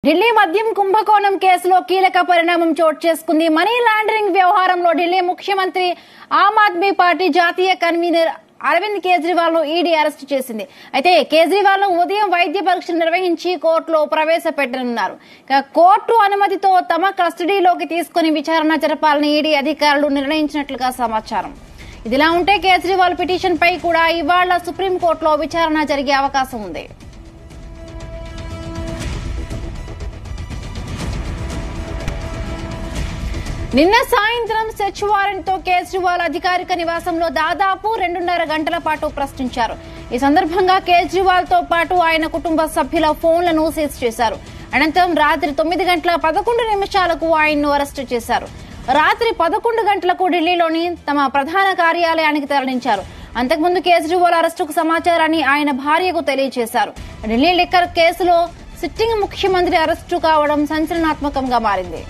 ఢిల్లీ మద్యం కుంభకోణం కేసులో కీలక పరిణామం చోటు చేసుకుంది మనీ లాండరింగ్ వ్యవహారంలో ఢిల్లీ ముఖ్యమంత్రి ఆమ్ ఆద్మీ పార్టీ జాతీయ కన్వీనర్ అరవింద్ కేజ్రీవాల్ ను ఈడీ అరెస్టు చేసింది అయితే కేజ్రీవాల్ ను ఉదయం వైద్య పరీక్షలు నిర్వహించి కోర్టులో ప్రవేశపెట్టనున్నారు ఇక కోర్టు అనుమతితో తమ కస్టడీలోకి తీసుకుని విచారణ జరపాలని ఈడీ అధికారులు నిర్ణయించినట్లుగా సమాచారం ఇదిలా ఉంటే కేజ్రీవాల్ పిటిషన్ పై కూడా ఇవాళ సుప్రీంకోర్టులో విచారణ జరిగే అవకాశం ఉంది నిన్న సాయంత్రం సెర్చ్ వారెంట్ తో కేజ్రీవాల్ అధికారిక నివాసంలో దాదాపు రెండున్నర గంటల పాటు ప్రశ్నించారు ఈ సందర్భంగా కేజ్రీవాల్ తో పాటు ఆయన కుటుంబ సభ్యుల ఫోన్లను సీజ్ చేశారు అనంతరం రాత్రి తొమ్మిది గంటల పదకొండు నిమిషాలకు ఆయన్ను అరెస్టు చేశారు రాత్రి పదకొండు గంటలకు ఢిల్లీలోని తమ ప్రధాన కార్యాలయానికి తరలించారు అంతకుముందు కేజ్రీవాల్ అరెస్టుకు సమాచారాన్ని ఆయన భార్యకు తెలియజేశారు ఢిల్లీ లిక్కర్ కేసులో సిట్టింగ్ ముఖ్యమంత్రి అరెస్టు కావడం సంచలనాత్మకంగా మారింది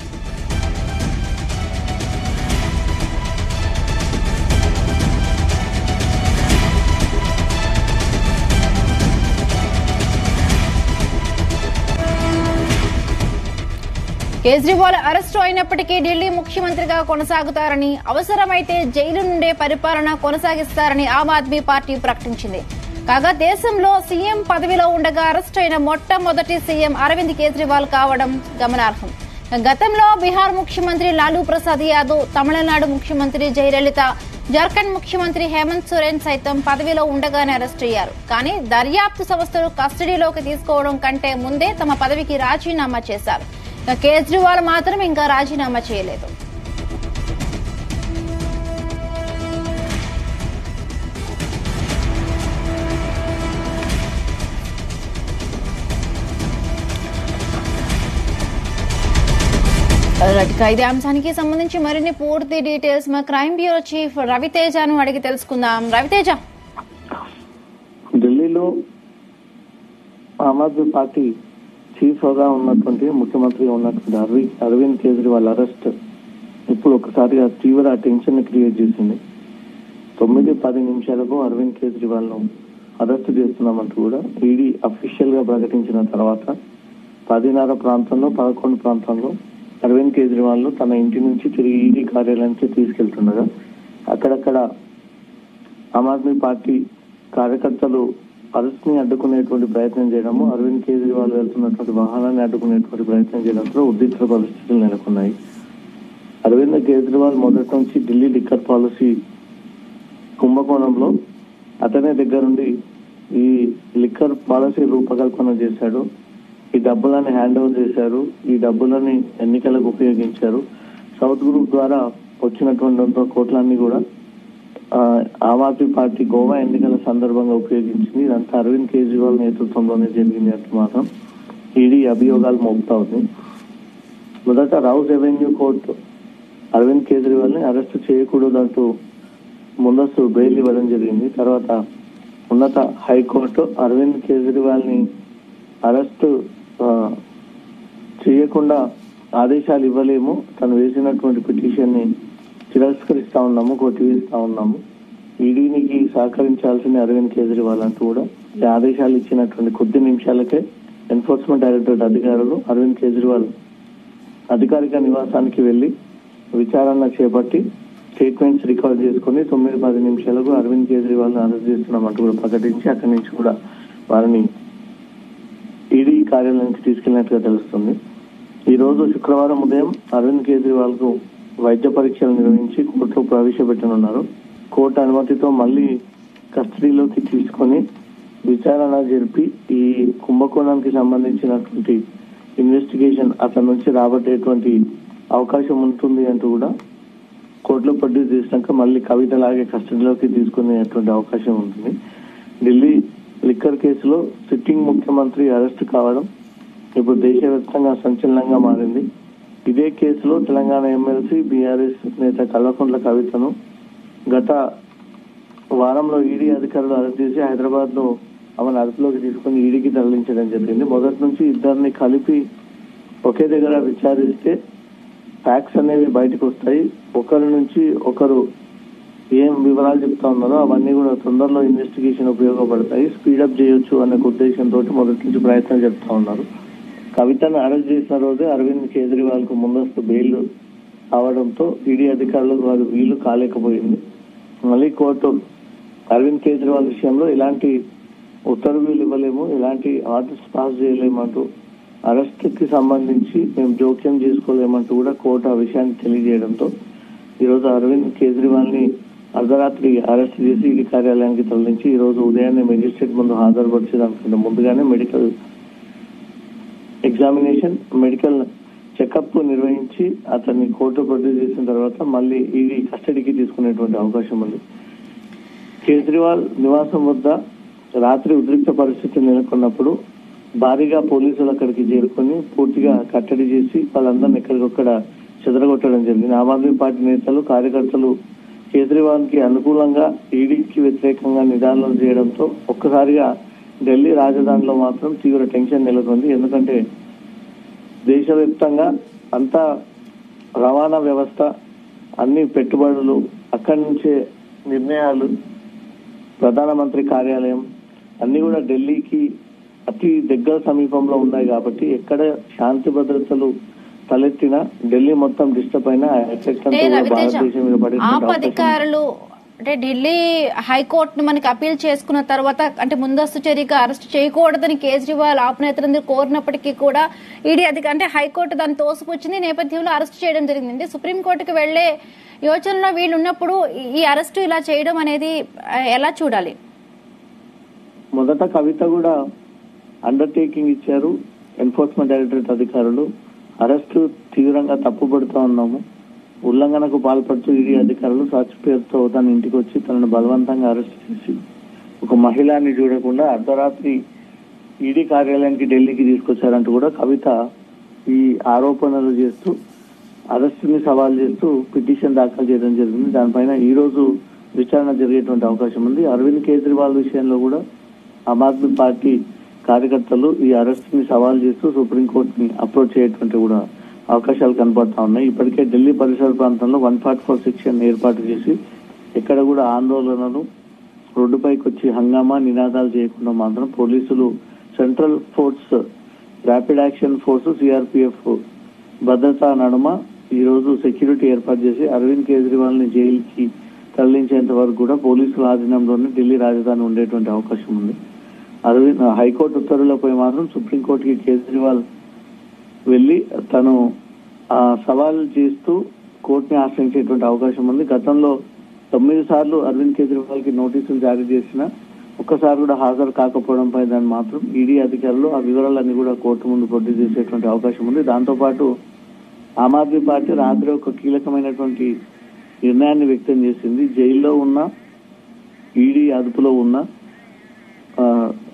కేజ్రీవాల్ అరెస్టు అయినప్పటికీ ఢిల్లీ ముఖ్యమంత్రిగా కొనసాగుతారని అవసరమైతే జైలు నుండే పరిపాలన కొనసాగిస్తారని ఆమ్ ఆద్మీ పార్టీ ప్రకటించింది కాగా దేశంలో సీఎం పదవిలో ఉండగా అరెస్టు అయిన మొట్టమొదటి సీఎం అరవింద్ కేజ్రీవాల్ కావడం గమనార్హం గతంలో బీహార్ ముఖ్యమంత్రి లాలూ ప్రసాద్ యాదవ్ తమిళనాడు ముఖ్యమంత్రి జయలలిత జార్ఖండ్ ముఖ్యమంత్రి హేమంత్ సోరెన్ సైతం పదవిలో ఉండగానే అరెస్ట్ అయ్యారు కానీ దర్యాప్తు సంస్థలు కస్టడీలోకి తీసుకోవడం కంటే ముందే తమ పదవికి రాజీనామా చేశారు ఇక కేజ్రీవాల్ మాత్రం ఇంకా రాజీనామా చేయలేదు రైట్, ఇక ఇదే అంశానికి సంబంధించి మరిన్ని పూర్తి డీటెయిల్స్ మా క్రైమ్ బ్యూరో చీఫ్ రవితేజను అడిగి తెలుసుకుందాం రవితేజ ఢిల్లీలో ఆమ్ ఆద్మీ పార్టీ చీఫ్ గా ఉన్నటువంటి ముఖ్యమంత్రిగా ఉన్నటువంటి అరవి అరవింద్ కేజ్రీవాల్ అరెస్ట్ ఇప్పుడు ఒకసారిగా తీవ్ర టెన్షన్ క్రియేట్ చేసింది తొమ్మిది పది నిమిషాలకు అరవింద్ కేజ్రీవాల్ ను అరెస్ట్ చేస్తున్నామంటూ కూడా ఈడీ అఫీషియల్ గా ప్రకటించిన తర్వాత పదిన్నర ప్రాంతంలో పదకొండు ప్రాంతంలో అరవింద్ కేజ్రీవాల్ ను తన ఇంటి నుంచి తిరిగి ఈడీ కార్యాలయానికి తీసుకెళ్తుండగా అక్కడక్కడ ఆమ్ ఆద్మీ పార్టీ కార్యకర్తలు అరెస్ట్ ని అడ్డుకునేటువంటి ప్రయత్నం చేయడము అరవింద్ కేజ్రీవాల్ వెళ్తున్నటువంటి వాహనాన్ని అడ్డుకునేటువంటి ప్రయత్నం చేయడంతో ఉద్రిక్త పరిస్థితులు నెలకొన్నాయి అరవింద్ కేజ్రీవాల్ మొదటి నుంచి ఢిల్లీ లిక్కర్ పాలసీ కుంభకోణంలో అతనే దగ్గరుండి ఈ లిక్కర్ పాలసీ రూపకల్పన చేశాడు ఈ డబ్బులని హ్యాండ్ ఓవర్ చేశారు ఈ డబ్బులని ఎన్నికలకు ఉపయోగించారు సౌత్ గ్రూప్ ద్వారా వచ్చినటువంటి కోట్లన్నీ కూడా ఆ, ఆమ్ ఆద్మీ పార్టీ గోవా ఎన్నికల సందర్భంగా ఉపయోగించింది ఇదంతా అరవింద్ కేజ్రీవాల్ నేతృత్వంలోనే జరిగింది అంటే మాత్రం ఈడీ అభియోగాలు మోపుతా ఉంది మొదట Rouse revenue court Arvind Kejriwal ని అరెస్ట్ చేయకూడదంటూ ముందస్తు బెయిల్ ఇవ్వడం జరిగింది తర్వాత ఉన్నత హైకోర్టు అరవింద్ కేజ్రీవాల్ ని అరెస్ట్ ఆ, చేయకుండా ఆదేశాలు ఇవ్వలేము తను వేసినటువంటి పిటిషన్ ని తిరస్కరిస్తా ఉన్నాము కొట్టివేస్తా ఉన్నాము ఈడీనికి సహకరించాల్సిన అరవింద్ కేజ్రీవాల్ అంటూ కూడా ఈ ఆదేశాలు ఇచ్చినటువంటి కొద్ది నిమిషాలకే ఎన్ఫోర్స్మెంట్ డైరెక్టరేట్ అధికారులు అరవింద్ కేజ్రీవాల్ అధికారిక నివాసానికి వెళ్లి విచారణ చేపట్టి స్టేట్మెంట్స్ రికార్డ్ చేసుకుని తొమ్మిది పది నిమిషాలకు అరవింద్ కేజ్రీవాల్ ను అరెస్ట్ చేస్తున్నామంటూ కూడా ప్రకటించి అక్కడి నుంచి కూడా వారిని ఈడీ కార్యాలయానికి తీసుకెళ్లినట్టుగా తెలుస్తుంది ఈ రోజు శుక్రవారం ఉదయం అరవింద్ కేజ్రీవాల్ కు వైద్య పరీక్షలు నిర్వహించి కోర్టులో ప్రవేశపెట్టనున్నారు కోర్టు అనుమతితో మళ్ళీ కస్టడీలోకి తీసుకొని విచారణ జరిపి ఈ కుంభకోణానికి సంబంధించినటువంటి ఇన్వెస్టిగేషన్ అతని నుంచి రాబట్టేటువంటి అవకాశం ఉంటుంది అంటూ కూడా కోర్టులో ప్రొడ్యూస్ చేసినాక మళ్ళీ కవిత లాగే కస్టడీలోకి తీసుకునేటువంటి అవకాశం ఉంటుంది ఢిల్లీ లిక్కర్ కేసులో సిట్టింగ్ ముఖ్యమంత్రి అరెస్ట్ కావడం ఇప్పుడు దేశవ్యాప్తంగా సంచలనంగా మారింది ఇదే కేసులో తెలంగాణ ఎమ్మెల్సీ బీఆర్ఎస్ నేత కల్వకుంట్ల కవితను గత వారంలో ఈడీ అధికారులు అరెస్ట్ చేసి హైదరాబాద్ లో ఆమెను అదుపులోకి తీసుకుని ఈడీకి తరలించడం జరిగింది మొదటి నుంచి ఇద్దరిని కలిపి ఒకే దగ్గర విచారిస్తే ఫ్యాక్ట్స్ అనేవి బయటకు వస్తాయి ఒకరి నుంచి ఒకరు ఏం వివరాలు చెప్తా ఉన్నారో అవన్నీ కూడా తొందరలో ఇన్వెస్టిగేషన్ ఉపయోగపడతాయి స్పీడప్ చేయొచ్చు అనే ఉద్దేశంతో మొదటి నుంచి ప్రయత్నం చెప్తా ఉన్నారు కవితను అరెస్ట్ చేసిన రోజే అరవింద్ కేజ్రీవాల్ కు ముందస్తు బెయిల్ అవడంతో ఈడీ అధికారులకు వారు వీలు కాలేకపోయింది మళ్ళీ కోర్టు అరవింద్ కేజ్రీవాల్ విషయంలో ఎలాంటి ఉత్తర్వులు ఇవ్వలేము ఎలాంటి ఆర్డర్స్ పాస్ చేయలేమంటూ అరెస్ట్ కి సంబంధించి మేము జోక్యం చేసుకోలేమంటూ కూడా కోర్టు ఆ విషయాన్ని తెలియజేయడంతో ఈరోజు అరవింద్ కేజ్రీవాల్ ని అర్ధరాత్రి అరెస్ట్ చేసి ఈడీ కార్యాలయానికి తరలించి ఈ రోజు ఉదయాన్నే మెజిస్ట్రేట్ ముందు హాజరుపరిచేదానికంటే ముందుగానే మెడికల్ ఎగ్జామినేషన్ మెడికల్ చెకప్ నిర్వహించి అతన్ని కోర్టు ప్రొడ్యూస్ చేసిన తర్వాత మళ్ళీ ఈడీ కస్టడీకి తీసుకునేటువంటి అవకాశం ఉంది కేజ్రీవాల్ నివాసం వద్ద రాత్రి ఉద్రిక్త పరిస్థితి నెలకొన్నప్పుడు భారీగా పోలీసులు అక్కడికి చేరుకొని పూర్తిగా కట్టడి చేసి వాళ్ళందరినీ ఎక్కడికొక్కడ చెదరగొట్టడం జరిగింది ఆమ్ ఆద్మీ పార్టీ నేతలు కార్యకర్తలు కేజ్రీవాల్ కి అనుకూలంగా ఈడీకి వ్యతిరేకంగా నిదానాలు చేయడంతో ఒక్కసారిగా ఢిల్లీ రాజధానిలో మాత్రం తీవ్ర టెన్షన్ నెలకొంది ఎందుకంటే దేశవ్యాప్తంగా అంతా రవాణా వ్యవస్థ అన్ని పెట్టుబడులు అక్కడి నుంచే నిర్ణయాలు ప్రధానమంత్రి కార్యాలయం అన్ని కూడా ఢిల్లీకి అతి దగ్గర సమీపంలో ఉన్నాయి కాబట్టి ఎక్కడ శాంతి భద్రతలు తలెత్తినా ఢిల్లీ మొత్తం డిస్టర్బ్ అయినా ఎఫెక్ట్ అంటే అంతా కూడా రవితేజ భారతదేశం మీద పడేటువంటి ఆప్ అవకాశం ఉంది. అధికారులు అంటే ఢిల్లీ హైకోర్టును మనకి అప్పీల్ చేసుకున్న తర్వాత అంటే ముందస్తు చర్యగా అరెస్ట్ చేయకూడదని కేజ్రీవాల్ ఆప్ నేతలందరూ కోరినప్పటికీ కూడా ఈడీ అధిక అంటే హైకోర్టు దాన్ని తోసిపుచ్చింది ఈ నేపథ్యంలో అరెస్ట్ చేయడం జరిగింది సుప్రీంకోర్టుకు వెళ్లే యోచనలో వీళ్ళు ఉన్నప్పుడు ఈ- ఈ అరెస్టు ఇలా చేయడం అనేది ఆ, ఎలా చూడాలి మొదట కవిత కూడా అండర్టేకింగ్ ఇచ్చారు ఎన్ఫోర్స్మెంట్ డైరెక్టరేట్ అధికారులు అరెస్టు తీవ్రంగా తప్పుపడుతూ ఉన్నాము ఉల్లంఘనకు పాల్పడుతూ ఈడీ అధికారులు సాక్షి పేరుతో తన ఇంటికి వచ్చి తనను బలవంతంగా అరెస్ట్ చేసి ఒక మహిళని చూడకుండా అర్ధరాత్రి ఈడీ కార్యాలయానికి ఢిల్లీకి తీసుకొచ్చారంటూ కూడా కవిత ఈ ఆరోపణలు చేస్తూ అరెస్ట్ ని సవాల్ చేస్తూ పిటిషన్ దాఖలు చేయడం జరిగింది దానిపైన ఈ రోజు విచారణ జరిగేటువంటి అవకాశం ఉంది అరవింద్ కేజ్రీవాల్ విషయంలో కూడా ఆమ్ ఆద్మీ పార్టీ కార్యకర్తలు ఈ అరెస్ట్ ని సవాల్ చేస్తూ సుప్రీంకోర్టుని అప్రోచ్ చేయటువంటి కూడా అవకాశాలు కనబడతా ఉన్నాయి ఇప్పటికే ఢిల్లీ పరిసర ప్రాంతంలో వన్ ఫార్టీ ఫోర్ సెక్షన్ ఏర్పాటు చేసి ఎక్కడ కూడా ఆందోళనలు రోడ్డుపైకి వచ్చి హంగామా నినాదాలు చేయకుండా మాత్రం పోలీసులు central force rapid action force CRPF భద్రతా నడుమ ఈ రోజు సెక్యూరిటీ ఏర్పాటు చేసి అరవింద్ కేజ్రీవాల్ ని జైలుకి తరలించేంత వరకు కూడా పోలీసుల ఆధీనంలోనే ఢిల్లీ రాజధాని ఉండేటువంటి అవకాశం ఉంది అరవింద్ హైకోర్టు ఉత్తర్వులపై మాత్రం సుప్రీంకోర్టుకి కేజ్రీవాల్ వెళ్లి తను ఆ, సవాల్ చేస్తూ కోర్టుని ఆశ్రయించేటువంటి అవకాశం ఉంది గతంలో తొమ్మిది సార్లు అరవింద్ కేజ్రీవాల్ కి నోటీసులు జారీ చేసిన ఒక్కసారి కూడా హాజరు కాకపోవడంపై దాన్ని మాత్రం ఈడీ అధికారులు ఆ వివరాలన్నీ కూడా కోర్టు ముందు ప్రొడ్యూస్ చేసేటువంటి అవకాశం ఉంది దాంతో పాటు ఆమ్ ఆద్మీ పార్టీ రాత్రి ఒక కీలకమైనటువంటి నిర్ణయాన్ని వ్యక్తం చేసింది జైల్లో ఉన్న ఈడీ అదుపులో ఉన్న ఆ,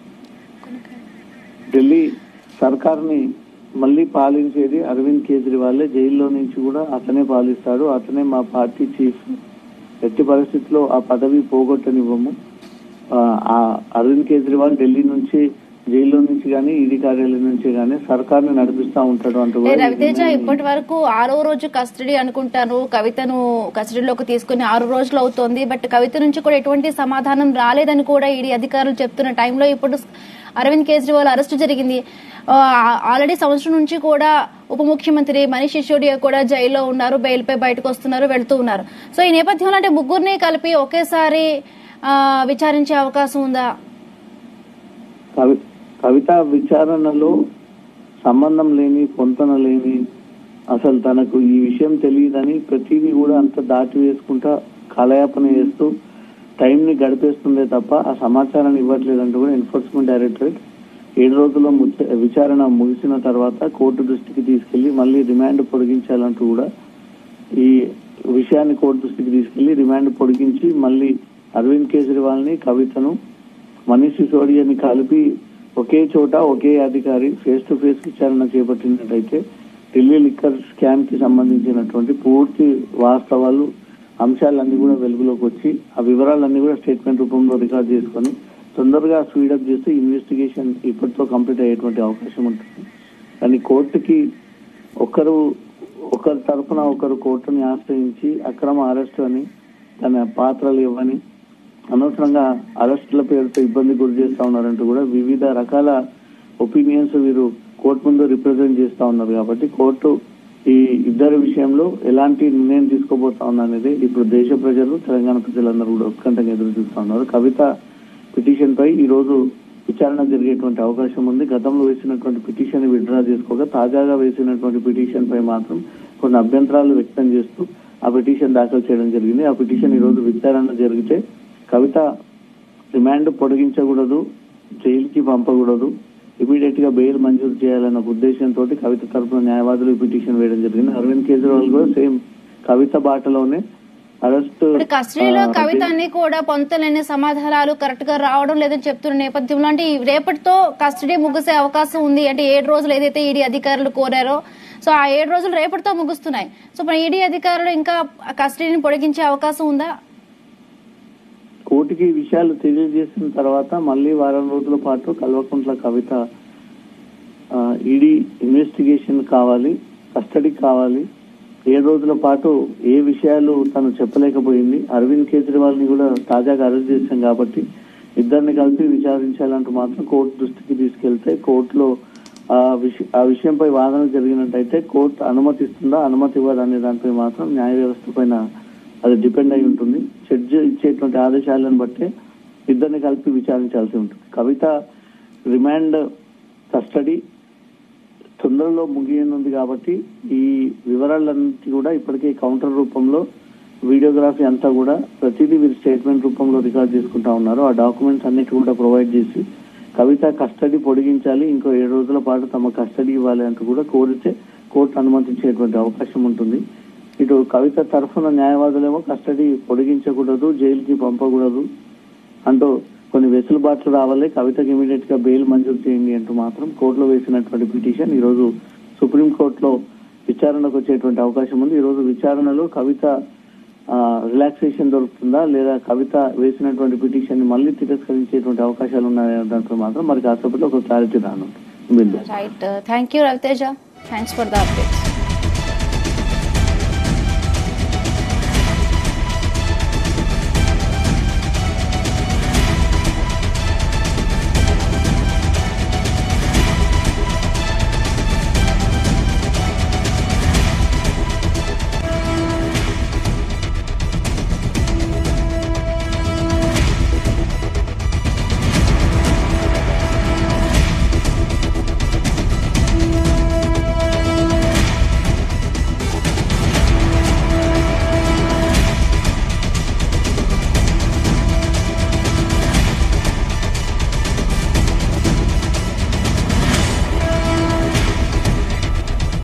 ఢిల్లీ సర్కార్ని మళ్ళీ పాలించేది అరవింద్ కేజ్రీవాలే జైల్లో నుంచి కూడా అతనే పాలిస్తాడు అతనే మా పార్టీ చీఫ్ ఎట్టి పరిస్థితుల్లో ఆ పదవి పోగొట్టనివ్వము ఆ, ఆ అరవింద్ కేజ్రీవాల్ ఢిల్లీ నుంచి జైల్లో నుంచి గానీ ఈడీ కార్యాలయం నుంచి గానీ సర్కార్ని నడిపిస్తా ఉంటాడు అంటూ ఏ కూడా ఈ రవితేజ నిర్ణయాన్ని- ఇప్పటి వరకు ఆరో రోజు కస్టడీ అనుకుంటాను కవితను కస్టడీలోకి తీసుకుని ఆరు రోజులు అవుతోంది బట్ కవిత నుంచి కూడా ఎటువంటి సమాధానం రాలేదని కూడా ఈడీ అధికారులు చెప్తున్న టైంలో ఇప్పుడు అరవింద్ కేజ్రీవాల్ అరెస్ట్ జరిగింది ఆ, ఆల్రెడీ సంవత్సరం నుంచి కూడా ఉప ముఖ్యమంత్రి మనీష్ సిసోడియా కూడా జైల్లో ఉన్నారు బెయిల్ పై బయటకు వస్తున్నారు వెళ్తూ ఉన్నారు సో ఈ నేపథ్యంలో అంటే ముగ్గురిని కలిపి ఒకేసారి ఆ, విచారించే అవకాశం ఉందా కవి కవిత విచారణలో సంబంధం లేని పొంతన లేని అసలు తనకు ఈ విషయం తెలియదని ప్రతిదీ కూడా అంత దాటి వేసుకుంటా కాలయాపన చేస్తూ టైం ని గడిపేస్తుందే తప్ప ఆ సమాచారాన్ని ఇవ్వట్లేదంటూ కూడా ఎన్ఫోర్స్మెంట్ డైరెక్టరేట్ ఏడు రోజుల్లో ముచ్చ- విచారణ ముగిసిన తర్వాత కోర్టు దృష్టికి తీసుకెళ్లి మళ్ళీ రిమాండ్ పొడిగించాలంటూ కూడా ఈ విషయాన్ని కోర్టు దృష్టికి తీసుకెళ్లి రిమాండ్ పొడిగించి మళ్ళీ అరవింద్ కేజ్రీవాల్ ని కవితను మనీష్ సిసోడియాని కలిపి ఒకే చోట ఒకే అధికారి ఫేస్ టు ఫేస్ విచారణ చేపట్టినట్టయితే ఢిల్లీ లిక్కర్ స్కామ్ కి సంబంధించినటువంటి పూర్తి వాస్తవాలు అంశాలన్నీ కూడా వెలుగులోకి వచ్చి ఆ వివరాలన్నీ కూడా స్టేట్మెంట్ రూపంలో రికార్డ్ చేసుకొని తొందరగా స్పీడప్ చేస్తే ఇన్వెస్టిగేషన్ ఇప్పటితో కంప్లీట్ అయ్యేటువంటి అవకాశం ఉంటుంది కానీ కోర్టుకి ఒకరు ఒకరి తరఫున ఒకరు కోర్టుని ఆశ్రయించి అక్రమ అరెస్ట్ అని తన పాత్రలు ఇవ్వని అనవసరంగా అరెస్టుల పేరుతో ఇబ్బంది గురి చేస్తా ఉన్నారంటూ కూడా వివిధ రకాల ఒపీనియన్స్ వీరు కోర్టు ముందు రిప్రజెంట్ చేస్తా ఉన్నారు కాబట్టి కోర్టు ఈ ఇద్దరి విషయంలో ఎలాంటి నిర్ణయం తీసుకోబోతా ఉంది అనేది ఇప్పుడు దేశ ప్రజలు తెలంగాణ ప్రజలందరూ కూడా ఉత్కంఠంగా ఎదురు చూస్తా ఉన్నారు కవిత పిటిషన్ పై ఈ రోజు విచారణ జరిగేటువంటి అవకాశం ఉంది గతంలో వేసినటువంటి పిటిషన్ విత్డ్రా చేసుకోగా తాజాగా వేసినటువంటి పిటిషన్ పై మాత్రం కొన్ని అభ్యంతరాలు వ్యక్తం చేస్తూ ఆ పిటిషన్ దాఖలు చేయడం జరిగింది ఆ పిటిషన్ ఈ రోజు విచారణ జరిగితే కవిత రిమాండ్ పొడిగించకూడదు జైలుకి పంపకూడదు ఇమీడియట్ గా బెయిల్ మంజూరు చేయాలన్న ఒక ఉద్దేశంతో కవిత తరపున న్యాయవాదులు ఈ పిటిషన్ వేయడం జరిగింది అరవింద్ కేజ్రీవాల్ కూడా సేమ్ కవిత బాటలోనే అరెస్ట్ ఇప్పుడు కస్టడీలో కవితని కూడా పొంతలేని సమాధానాలు కరెక్ట్ గా రావడం లేదని చెప్తున్న నేపథ్యంలో అంటే ఈ రేపటితో కస్టడీ ముగిసే అవకాశం ఉంది అంటే ఏడు రోజులు ఏదైతే ఈడీ అధికారులు కోరారో సో ఆ ఏడు రోజులు రేపటితో ముగుస్తున్నాయి సో మరి ఈడీ అధికారులు ఇంకా కస్టడీని పొడిగించే అవకాశం ఉందా కోర్టుకి ఈ విషయాలు తెలియజేసిన తర్వాత మళ్ళీ వారం రోజుల పాటు కల్వకుంట్ల కవిత ఈడీ ఇన్వెస్టిగేషన్ కావాలి కస్టడీ కావాలి ఏడు రోజుల పాటు ఏ విషయాలు తను చెప్పలేకపోయింది అరవింద్ కేజ్రీవాల్ ని కూడా తాజాగా అరెస్ట్ చేశాం కాబట్టి ఇద్దరిని కలిపి విచారించాలంటూ మాత్రం కోర్టు దృష్టికి తీసుకెళ్తే కోర్టులో ఆ విషయం ఆ విషయంపై వాదన జరిగినట్టయితే కోర్టు అనుమతిస్తుందా అనుమతి ఇవ్వదా అనే దానిపై మాత్రం న్యాయ వ్యవస్థ పైన అది డిపెండ్ అయి ఉంటుంది జడ్జి ఇచ్చేటువంటి ఆదేశాలను బట్టే ఇద్దరిని కలిపి విచారించాల్సి ఉంటుంది కవిత రిమాండ్ కస్టడీ తొందరలో ముగియనుంది కాబట్టి ఈ వివరాలన్నిటి కూడా ఇప్పటికే కౌంటర్ రూపంలో వీడియోగ్రఫీ అంతా కూడా ప్రతిదీ వీరు స్టేట్మెంట్ రూపంలో రికార్డ్ చేసుకుంటా ఉన్నారు ఆ డాక్యుమెంట్స్ అన్నిటి కూడా ప్రొవైడ్ చేసి కవిత కస్టడీ పొడిగించాలి ఇంకో ఏడు రోజుల పాటు తమ కస్టడీ ఇవ్వాలి అంటూ కూడా కోరితే కోర్టు అనుమతించేటువంటి అవకాశం ఉంటుంది ఇటు కవిత తరఫున న్యాయవాదులేమో కస్టడీ పొడిగించకూడదు జైలుకి పంపకూడదు అంటూ కొన్ని వెసులుబాట్లు రావాలి కవితకి ఇమీడియట్ గా బెయిల్ మంజూరు చేయండి అంటూ మాత్రం కోర్టులో వేసినటువంటి పిటిషన్ ఈ రోజు సుప్రీం కోర్టులో విచారణకు వచ్చేటువంటి అవకాశం ఉంది ఈ రోజు విచారణలో కవిత రిలాక్సేషన్ దొరుకుతుందా లేదా కవిత వేసినటువంటి పిటిషన్ ని మళ్ళీ తిరస్కరించేటువంటి అవకాశాలు ఉన్నాయా దాంట్లో మాత్రం మరి కాసేపట్లో ఒక క్లారిటీ రానుంది right thank you Raviteja thanks for the update